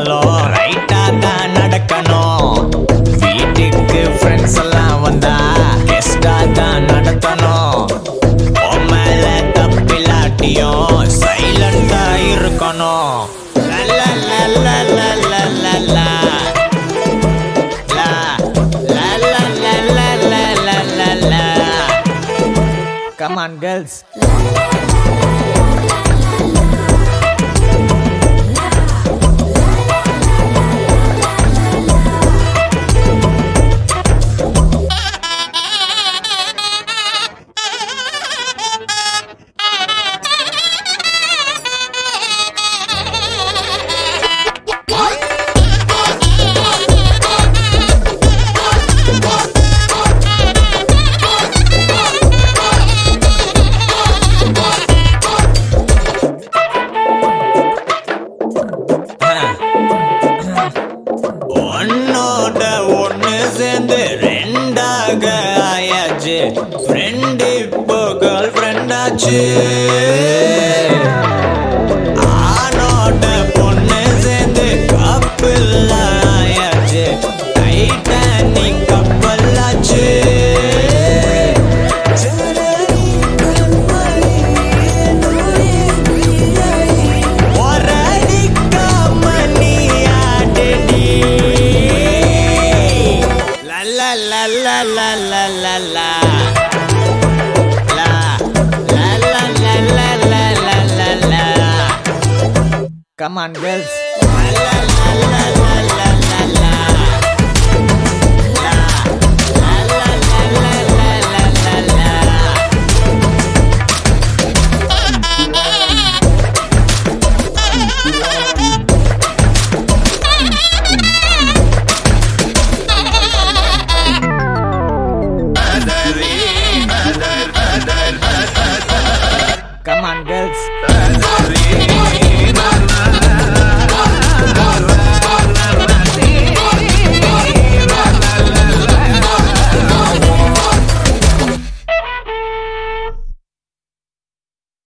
வந்தாலும் ரைட்டா தான் நடக்கணும் வீட்டுக்கு ஃப்ரெண்ட்ஸ் எல்லாம் வந்தா கெஸ்டா தான் நடத்தணும் உன் மேல தப்பிலாட்டியும் சைலண்டா இருக்கணும் லா, லா, லா, லா, லா, லா, லா. லா, லா, லா, லா, லா, லா, லா, லா, லா. Come on, girls. ஒன்னோட ஒண்ணு சேர்ந்து ரெண்டாக ஆயாச்சு ஃப்ரெண்ட் இப்போ கேர்ள் ஃப்ரெண்டாச்சு ஆணோட பொண்ணு சேர்ந்து கப்பிள் ஆயாச்சு டைட்டானிக் கப்பலாச்சு ஒரடிக்காம நீ ஆடுடி. லா, லா, லா, லா, லா, லா, லா, லா. லா, லா, லா, லா, லா, லா, லா, லா, லா. Come on, girls. La, la, la, la, la, la, la, la. La, la, la, la, la, la, la, la, la. Come on, girls.